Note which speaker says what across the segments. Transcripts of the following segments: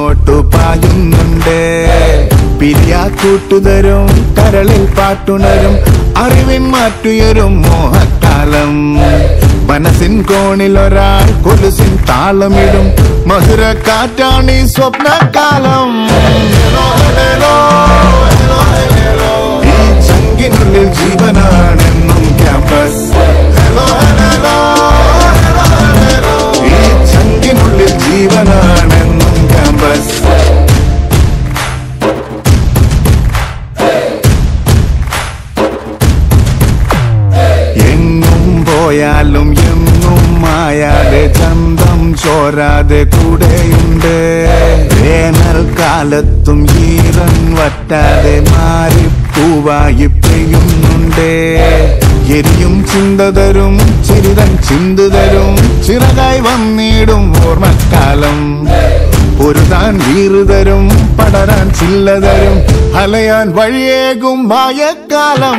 Speaker 1: അങ്ങോട്ടു പായുന്നുണ്ട് പിരിയാ കൂട്ടുതരും കരളിൽ പാട്ടുണരും അറിവിൻ മാറ്റുയരും മോഹക്കാലം മനസ്സിൻ കോണിൽ ഒരാൾ കൊലുസിൻ താളമിടും മധുര കാറ്റാണ് ഈ സ്വപ്നകാലം ഈ ചങ്കിനുള്ളിൽ ജീവനാണെന്നും ക്യാമ്പസ് ഈ ചങ്കിനുള്ളിൽ ജീവനാണെന്നും ക്യാമ്പസ് എങ്ങും പോയാലും എങ്ങും മായാതെ ചന്തം ചോരാതെ കൂടെയുണ്ട് വേനൽക്കാലത്തും ഈറൻ വറ്റാതെ മാറിപ്പൂവായി പെയ്യുന്നുണ്ട് എരിയും ചിന്തതരും ചിരിതൻ ചിന്തുതരും ചിറകായി വന്നിടും ഓർമ്മക്കാലം പൊരുതാൻ വീറുതരും പടരാൻ ചില്ലതരും അലയാൻ വഴിയേകും മായക്കാലം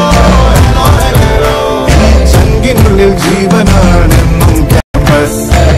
Speaker 1: ഈ ചങ്കിനുള്ളിൽ ജീവനാണെന്നും ക്യാമ്പസ്